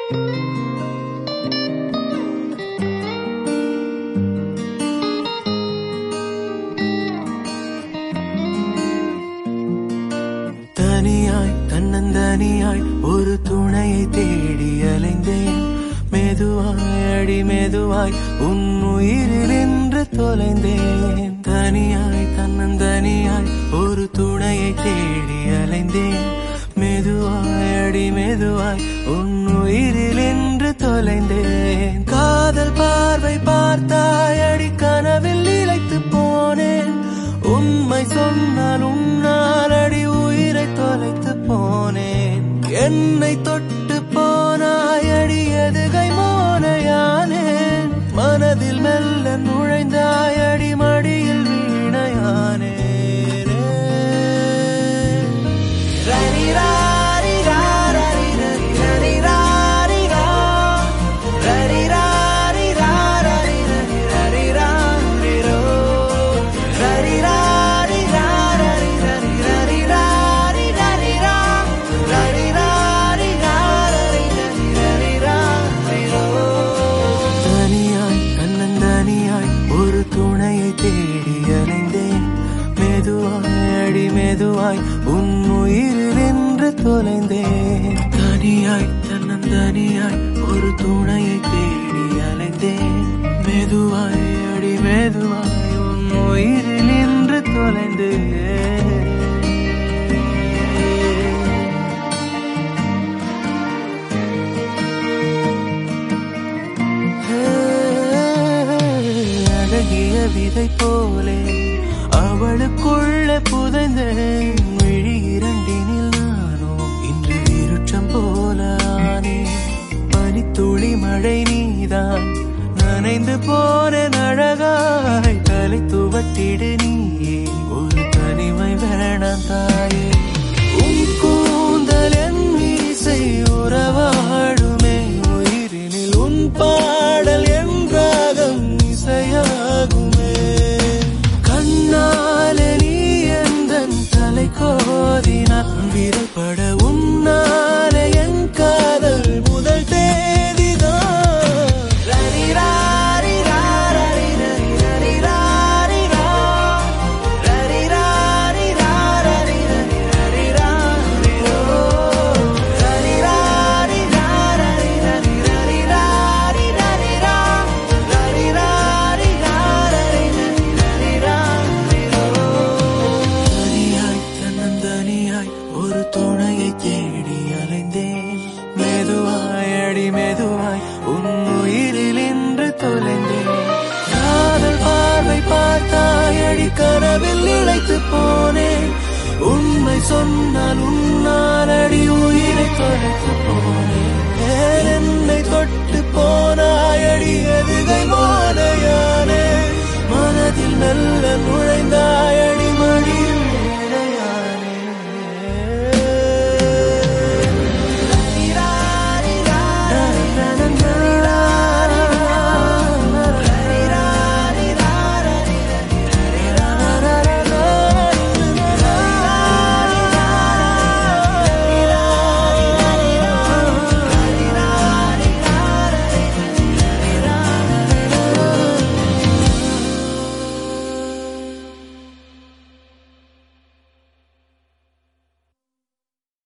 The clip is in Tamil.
தனியாய் தன்னந்தனியாய் ஒரு துணையை தேடி அலைந்தேன் மெதுவாய் அடி மெதுவாய் உன் உயிரில் என்று தொலைந்தேன் தனியாய் தன்னந்தனியாய் ஒரு துணையை தேடி அலைந்தேன் மெதுவாய் அடி மெதுவாய் உன் உயிரில் என்று தொலைந்தேன் காதல் பார்வை பார்த்தாய் அடி கனவில் இழைத்து போனேன் உண்மை சொன்னால் உன்னால் அடி உயிரை தொலைத்து போனேன் என்னை தொட்டு போனாய் அடி எதுகை மோனையானேன் மனதில் மெல்ல நுழைந்தாய் அடி மடியில் வீணையானேன் ரரி ராரி ராரி ரரி ரரி ராரி ரா. ரரி ராரி ராரி ரரி ரரி ராரி ரோ. ரரி ராரி ராரி ரரி ரரி ராரி ரரி ரா. ரரி ராரி ராரி ரரி ரரி ராரி ரோ. தனியாய் தன்னந்தனியாய் ஒரு துணையை தேடி அலைந்தேன் மெதுவாய் அடி மெதுவாய் உன் உயிரில் என்று தொலைந்தேன் தனியாய் தன்னந்தனியாய் ஒரு துணையை தேடி அலைந்தேன் மெதுவாய் அடி மெதுவாய் உன் உயிரில் என்று தொலைந்தேன் அழகிய விதை போலே அவளுக்குள்ள புதைந்தேன் விழி இரண்டினில் நானோ இன்று இருட்சம் போல ஆனேன் பனித்துளி மழை நீதான் நனைந்து போனேன் அழகாய் தலை துவட்டிடு நீயே ஒரு தனிமை வேணாம் தாயே உன் கூந்தல் என் மீசை உறவாடுமே உயிரினில் உன் பாடல் என் ராகம் இசையாகுமே கண்ணாலே நீ எந்தன் தலை கோதினார் விரல்பட உன்னாலே என் காதல் முதல் தேதிதான் ரரி ராரி ராரி ரரி ரரி ராரி ரா. ரரி ராரி ராரி ரரி ரரி ராரி ரோ. ரரி ராரி ராரி ரரி ரரி ராரி ரரி ரா. ரரி ராரி ராரி ரரி ரரி ராரி ரோ. தனியாய் தன்னந்தனியாய் ஒரு துணையை தேடி அலைந்தேன் மெதுவாய் அடி மெதுவாய் உன் உயிரில் இன்று தொலைந்தேன் காதல் பார்வை பார்த்தாய் அடி கனவில் இழைத்து போனேன் உண்மை சொன்னால் உன்னால் அடி உயிரை தொலைத்து போனேன்